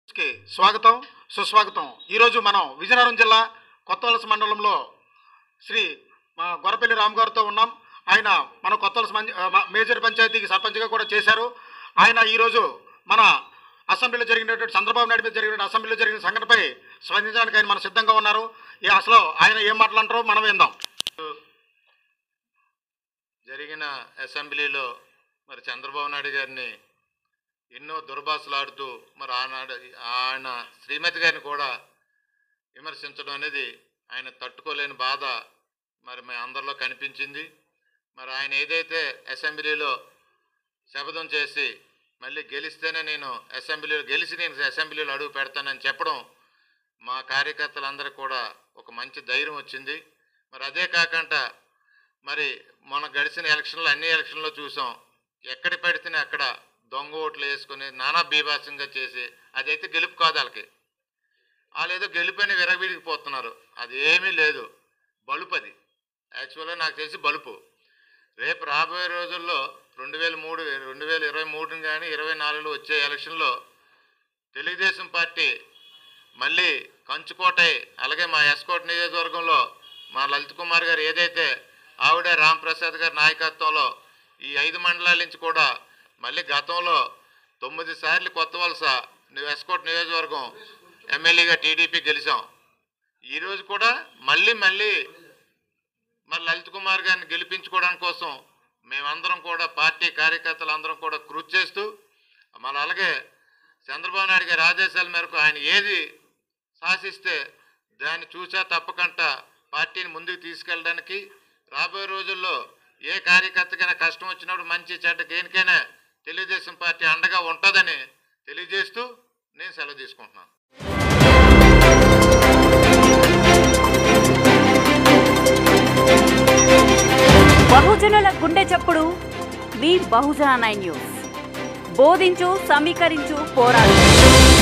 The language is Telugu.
కి స్వాగతం సుస్వాగతం ఈరోజు మనం విజయనగరం జిల్లా కొత్తవలస మండలంలో శ్రీ మా గొరపల్లి రామ్ గారితో ఉన్నాం ఆయన మన కొత్తవలస మంజ- ఆ, మ- మేజర్ పంచాయతీకి సర్పంచ్గా కూడా చేశారు ఆయన ఈరోజు మన అసెంబ్లీలో జరిగినటువంటి చంద్రబాబు నాయుడు మీద జరిగిన అసెంబ్లీలో జరిగిన సంఘటనపై స్పందించడానికి ఆయన మన సిద్ధంగా ఉన్నారు ఏ అసలు ఆయన ఏం మాట్లాడంటారో మనం విందాం జరిగిన అసెంబ్లీలో మరి చంద్రబాబు నాయుడు గారిని ఎన్నో దుర్భాషలాడుతూ మరి ఆనాడు ఆయన శ్రీమతి గారిని కూడా విమర్శించడం అనేది ఆయన తట్టుకోలేని బాధ మరి మీ అందరిలో కనిపించింది మరి ఆయన ఏదైతే అసెంబ్లీలో శపథం చేసి మళ్ళీ గెలిస్తేనే నేను అసెంబ్లీలో గెలిచి నేను అసెంబ్లీలో అడుగు పెడతానని చెప్పడం మా కార్యకర్తలందరికీ కూడా ఒక మంచి ధైర్యం వచ్చింది మరి అదే కాకుండా మరి మన గడిచిన ఎలక్షన్లో అన్ని ఎలక్షన్లో చూసాం ఎక్కడ పెడితేనే అక్కడ దొంగ ఓట్లు వేసుకుని నానా బీభాసంగా చేసి అదైతే గెలుపు కాదు వాళ్ళకి వాళ్ళు ఏదో గెలుపని విరగవిడిగిపోతున్నారు అది ఏమీ లేదు బలుపు అది యాక్చువల్గా నాకు తెలిసి బలుపు రేపు రాబోయే రోజుల్లో రెండు వేల మూడు రెండు వేల ఇరవై మూడుని కానీ ఇరవై నాలుగులో వచ్చే ఎలక్షన్లో తెలుగుదేశం పార్టీ మళ్ళీ కంచుకోటై అలాగే మా ఎస్కోట్ నియోజకవర్గంలో మా లలిత్ కుమార్ గారు ఏదైతే ఆవిడ రాంప్రసాద్ గారి నాయకత్వంలో ఈ ఐదు మండలాల నుంచి కూడా మళ్ళీ గతంలో తొమ్మిది సార్లు కొత్త వలస ని- ఎస్కోట్ నియోజకవర్గం ఎమ్మెల్యేగా టీడీపీ గెలిచాం ఈరోజు కూడా మళ్ళీ మళ్ళీ మరి లలిత్ కుమార్ గారిని గెలిపించుకోవడానికి కోసం మేమందరం కూడా పార్టీ కార్యకర్తలు అందరం కూడా కృషి చేస్తూ మళ్ళీ అలాగే చంద్రబాబు నాయుడు గారి ఆదేశాల మేరకు ఆయన ఏది శాసిస్తే దాన్ని చూసా తప్పకుండా పార్టీని ముందుకు తీసుకెళ్ళడానికి రాబోయే రోజుల్లో ఏ కార్యకర్తకైనా కష్టం వచ్చినప్పుడు మంచి చెడ్డ దేనికైనా తెలుగుదేశం పార్టీ అండగా ఉంటుందని తెలియజేస్తూ నేను సెలవు తీసుకుంటున్నాను బహుజనుల గుండె చప్పుడు మీ బహుజన నైన్ న్యూస్ బోధించు సమీకరించు పోరాడు